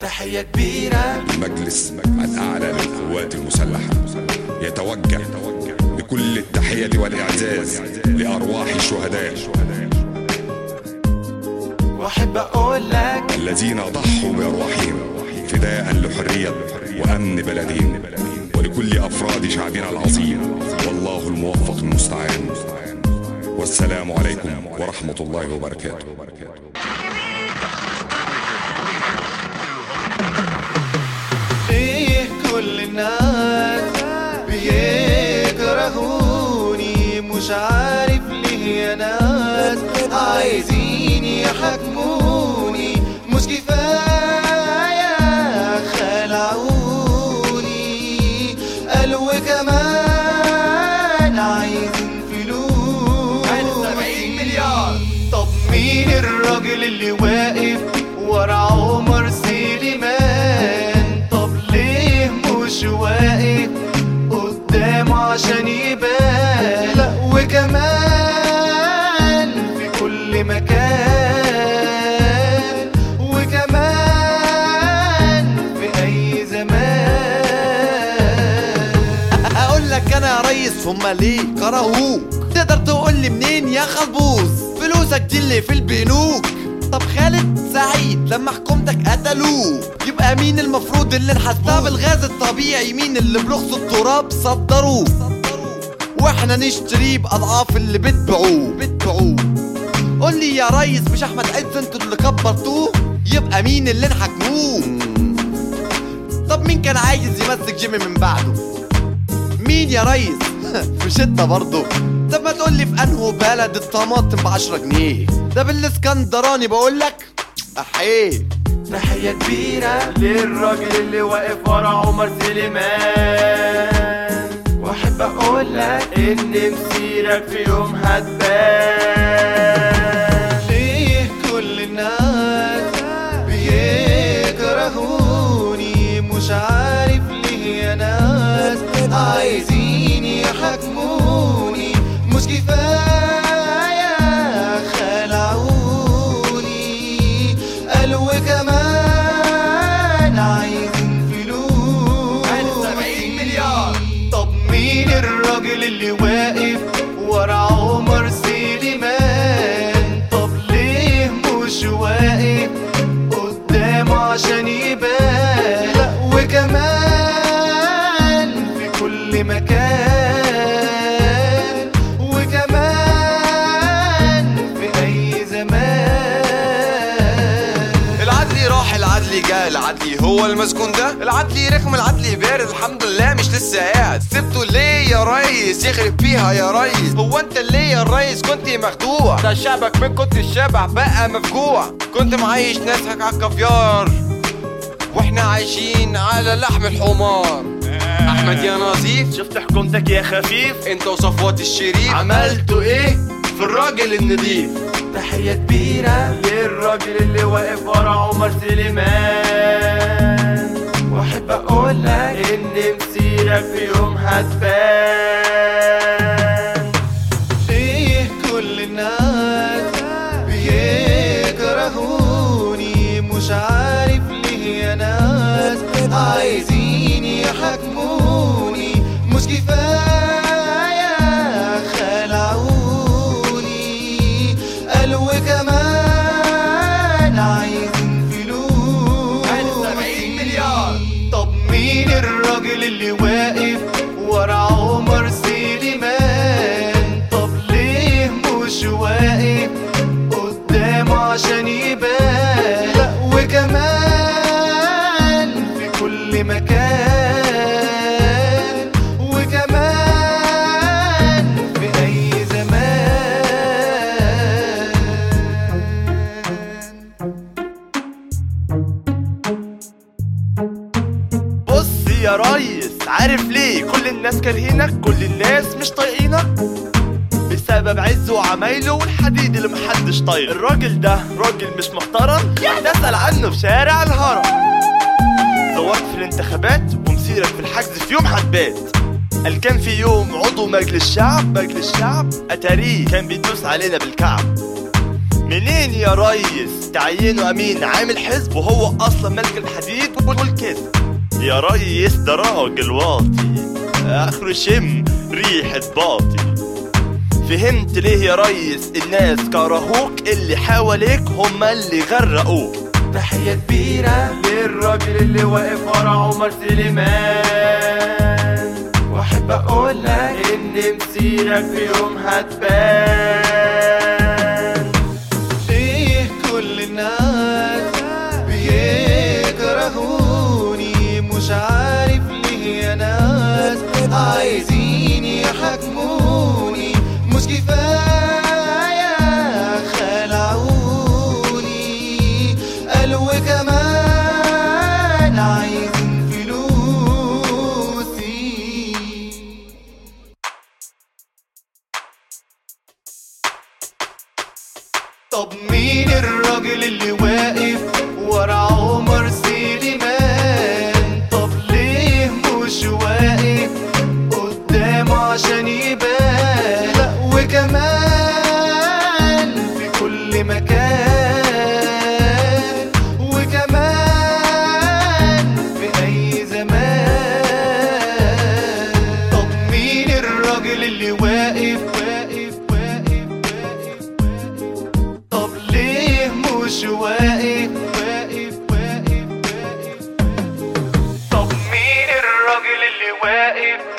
تحية كبيرة المجلس الأعلى للقوات المسلحة يتوجه بكل التحية والإعزاز لأرواح الشهداء واحب اقول لك الذين ضحوا بأرواحهم فداء لحرية وأمن بلدهم ولكل أفراد شعبنا العظيم والله الموفق المستعان والسلام عليكم ورحمة الله وبركاته ليه كل الناس بيكرهوني مش عارف ليه يا ناس عايزين يحكموني مش كفاية خلعوني قالوا كمان عايزين فلوس مليار طب مين الراجل اللي واقف ورا عمر سليمان طب ليه مش واقف قدامه عشان يبان لا وكمان في كل مكان وكمان في اي زمان اقول لك انا يا ريس هما ليه كرهوك تقدر تقول لي منين يا خلبوز فلوسك دي اللي في البنوك طب خالد سعيد لما حكومتك قتلوه يبقى مين المفروض اللي نحاسبه بالغاز الطبيعي مين اللي برخص التراب صدروه واحنا نشتريه باضعاف اللي بتبيعوه بتبيعوه قول لي يا ريس مش احمد عز انتوا اللي كبرتوه يبقى مين اللي نحكموه طب مين كان عايز يمسك جيمي من بعده مين يا ريس مش انت برضه طب ما تقول لي في انهو بلد الطماطم ب 10 جنيه ده بالاسكندراني بقول لك احيه تحية كبيرة للراجل اللي واقف ورا عمر سليمان واحب اقول لك ان مسيرك في يوم هتبان ليه كل الناس بيكرهوني مش عارف ليه يا ناس عايزين يحكموني مش كفاية خلعوني قالوا كمان عايزين فلوس مليار طب مين الراجل اللي واقف ورا عمر سليمان طب ليه مش واقف قدامه عشان يبان لا وكمان في كل مكان وكمان في اي زمان العدلي راح العدلي جاء العدلي هو المسكون ده العدلي رخم العدلي بارد الحمد لله مش لسه قاعد سبته ليه يا ريس يخرب فيها يا ريس هو انت ليه يا ريس كنت مخدوع ده شعبك من كنت الشبع بقى مفجوع كنت معيش ناسك على الكافيار واحنا عايشين على لحم الحمار احمد يا نظيف شفت حكومتك يا خفيف انت وصفوات الشريف عملتوا ايه في الراجل النضيف تحية كبيرة للراجل اللي واقف ورا عمر سليمان واحب اقول لك ان مسيرك في يوم هتبان ليه كل الناس بيكرهوني مش عارف ليه يا ناس عايزين يحكموني مش كفاية خلعوني قالوا كمان عايزين فلوس مليار طب مين الراجل اللي واقف ورا عمر سليمان طب ليه مش واقف قدامه عشان يبان لا وكمان في كل مكان وكمان في اي زمان بص يا ريس عارف ليه كل الناس كارهينك كل الناس مش طايقينك بسبب عزه وعمايله والحديد اللي محدش طايق الراجل ده راجل مش محترم تسأل عنه في شارع الهرم زورت في الانتخابات ومسيرك في الحجز في يوم هتبات قال كان في يوم عضو مجلس شعب مجلس شعب اتاريه كان بيدوس علينا بالكعب من منين يا ريس تعينه امين عامل حزب وهو اصلا ملك الحديد والكذب يا ريس ده راجل واطي اخره شم ريحة باطي فهمت ليه يا ريس الناس كرهوك اللي حواليك هما اللي غرقوك تحية كبيرة للراجل اللي واقف ورا عمر سليمان واحب اقول لك ان مسيرك في يوم هتبان ليه كل الناس بيكرهوني مش عارف ليه يا ناس عايزين يحاكموني مش كفاية خلعوني قالوا كمان عايزين فلوسي طب مين الراجل اللي واقف ورا عمر سليمان طب ليه مش واقف قدامه عشان يبان لا وكمان في كل مكان وكمان في اي زمان طب مين الراجل اللي واقف واقف واقف واقف طب ليه مش واقف واقف واقف واقف طب مين الراجل اللي واقف